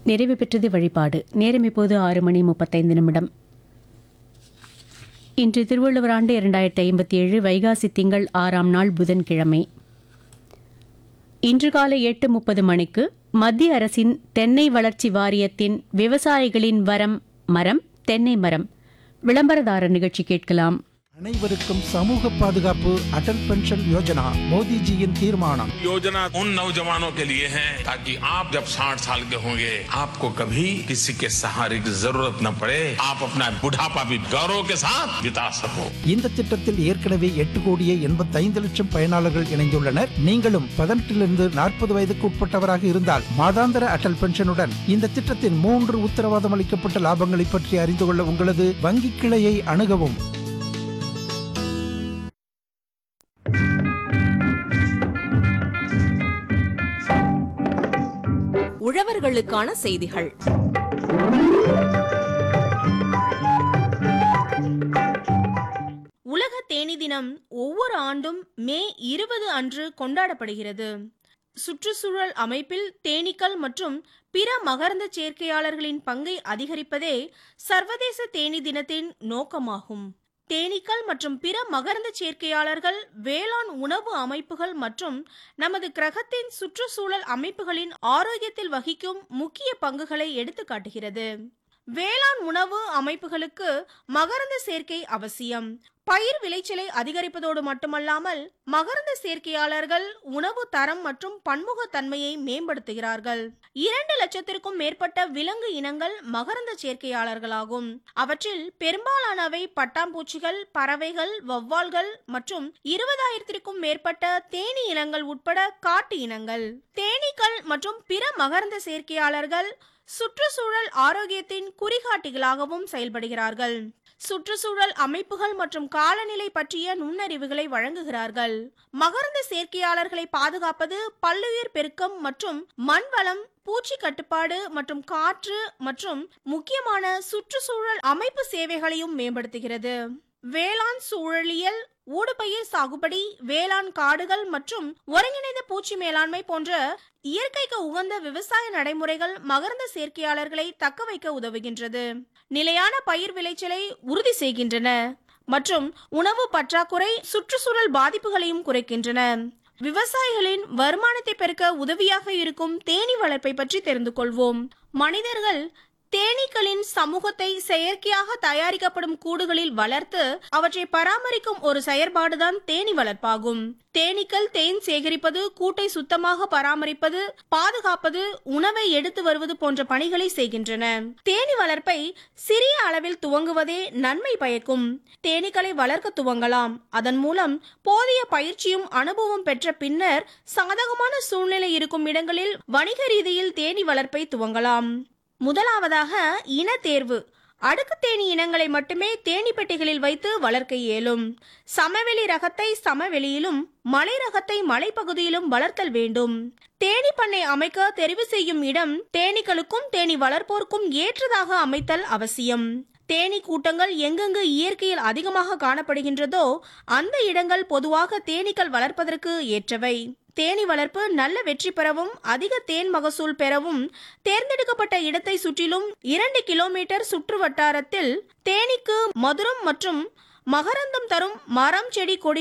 நிறைவு பெற்றது வழிபாடு நேரம் இப்போது ஆறு மணி முப்பத்தைந்து நிமிடம் இன்று திருவள்ளுவர் ஆண்டு இரண்டாயிரத்தி ஐம்பத்தி ஏழு வைகாசி திங்கள் ஆறாம் நாள் புதன்கிழமை இன்று காலை எட்டு முப்பது மணிக்கு மத்திய அரசின் தென்னை வளர்ச்சி வாரியத்தின் விவசாயிகளின் வரம் மரம் தென்னை மரம் விளம்பரதாரர் நிகழ்ச்சி கேட்கலாம் அனைவருக்கும் சமூக பாதுகாப்பு அடல் பென்ஷன் யோஜனா மோடிஜியின் தீர்மானம் योजना उन नौजवानों के लिए है ताकि आप जब 60 साल के होंगे आपको कभी किसी के सहारे की जरूरत न पड़े आप अपना बुढ़ापा भी गौरव के साथ बिता सको இந்த திட்டத்தில் ஏற்கனவே எட்டு கோடியே எண்பத்தைந்து லட்சம் பயனாளர்கள் இணைந்துள்ளனர் நீங்களும் பதினெட்டிலிருந்து நாற்பது வயதுக்கு உட்பட்டவராக இருந்தால் மாதாந்திர அடல் பென்ஷனுடன் இந்த திட்டத்தின் மூன்று உத்தரவாதம் அளிக்கப்பட்ட லாபங்களை பற்றி அறிந்து கொள்ள உங்களது வங்கி கிளையை அணுகவும் உழவர்களுக்கான செய்திகள் உலக தேனி தினம் ஒவ்வொரு ஆண்டும் மே இருபது அன்று கொண்டாடப்படுகிறது சுற்றுச்சூழல் அமைப்பில் தேனீக்கள் மற்றும் பிற மகரந்த சேர்க்கையாளர்களின் பங்கை அதிகரிப்பதே சர்வதேச தேனி தினத்தின் நோக்கமாகும் தேனீக்கள் மற்றும் பிற மகரந்த சேர்க்கையாளர்கள் வேளாண் உணவு அமைப்புகள் மற்றும் நமது கிரகத்தின் சுற்றுச்சூழல் அமைப்புகளின் ஆரோக்கியத்தில் வகிக்கும் முக்கிய பங்குகளை எடுத்துக்காட்டுகிறது வேளாண் உணவு அமைப்புகளுக்கு மகரந்த சேர்க்கை அவசியம் பயிர் விளைச்சலை அதிகரிப்பதோடு மட்டுமல்லாமல் மகரந்த சேர்க்கையாளர்கள் உணவு தரம் மற்றும் பன்முகத்தன்மையை மேம்படுத்துகிறார்கள் இரண்டு லட்சத்திற்கும் மேற்பட்ட விலங்கு இனங்கள் மகரந்த சேர்க்கையாளர்களாகும் அவற்றில் பெரும்பாலானவை பட்டாம்பூச்சிகள் பறவைகள் வௌவால்கள் மற்றும் இருபதாயிரத்திற்கும் மேற்பட்ட தேனீ இனங்கள் உட்பட காட்டு இனங்கள் தேனீக்கள் மற்றும் பிற மகரந்த சேர்க்கையாளர்கள் சுற்றுச்சூழல் ஆரோக்கியத்தின் குறிகாட்டிகளாகவும் செயல்படுகிறார்கள் சுற்றுச்சூழல் அமைப்புகள் மற்றும் காலநிலை பற்றிய நுண்ணறிவுகளை வழங்குகிறார்கள் மகரந்த சேர்க்கையாளர்களை பாதுகாப்பது பல்லுயிர் பெருக்கம் மற்றும் மண் வளம் பூச்சி கட்டுப்பாடு மற்றும் காற்று மற்றும் முக்கியமான சுற்றுச்சூழல் அமைப்பு சேவைகளையும் மேம்படுத்துகிறது வேளாண் சூழலியல் ஊடுபயிர் சாகுபடி வேளாண் காடுகள் மற்றும் ஒருங்கிணைந்த பூச்சி மேலாண்மை போன்ற இயற்கைக்கு உகந்த விவசாய நடைமுறைகள் மகரந்த சேர்க்கையாளர்களை தக்க வைக்க உதவுகின்றது நிலையான பயிர் விளைச்சலை உறுதி செய்கின்றன மற்றும் உணவு பற்றாக்குறை சுற்றுச்சூழல் பாதிப்புகளையும் குறைக்கின்றன விவசாயிகளின் வருமானத்தை பெருக்க உதவியாக இருக்கும் தேனீ வளர்ப்பை பற்றி தெரிந்து கொள்வோம் மனிதர்கள் தேனீக்களின் சமூகத்தை செயற்கையாக தயாரிக்கப்படும் கூடுகளில் வளர்த்து அவற்றை பராமரிக்கும் ஒரு செயற்பாடுதான் தேனி வளர்ப்பாகும் தேனீக்கள் தேன் சேகரிப்பது கூட்டை சுத்தமாக பராமரிப்பது பாதுகாப்பது உணவை எடுத்து வருவது போன்ற பணிகளை செய்கின்றன தேனி வளர்ப்பை சிறிய அளவில் துவங்குவதே நன்மை பயக்கும் தேனீக்களை வளர்க்க துவங்கலாம் அதன் மூலம் போதிய பயிற்சியும் அனுபவம் பெற்ற பின்னர் சாதகமான சூழ்நிலை இருக்கும் இடங்களில் வணிக ரீதியில் தேனி வளர்ப்பை துவங்கலாம் முதலாவதாக இன தேர்வு அடுக்கு தேனி இனங்களை மட்டுமே தேனி பெட்டிகளில் வைத்து வளர்க்க இயலும் சமவெளி ரகத்தை சமவெளியிலும் மலை ரகத்தை மலைப்பகுதியிலும் வளர்த்தல் வேண்டும் தேனி பண்ணை அமைக்க தெரிவு செய்யும் இடம் தேனீக்களுக்கும் தேனி வளர்ப்போருக்கும் ஏற்றதாக அமைத்தல் அவசியம் தேனி கூட்டங்கள் எங்கெங்கு இயற்கையில் அதிகமாக காணப்படுகின்றதோ அந்த இடங்கள் பொதுவாக தேனீக்கள் வளர்ப்பதற்கு ஏற்றவை தேனி வளர்ப்பு நல்ல வெற்றி பெறவும் அதிக தேன் மகசூல் பெறவும் தேர்ந்தெடுக்கப்பட்ட இடத்தை சுற்றிலும் இரண்டு கிலோமீட்டர் சுற்று வட்டாரத்தில் தேனீக்கு மதுரம் மற்றும் மகரந்தம் தரும் மரம் செடி கொடி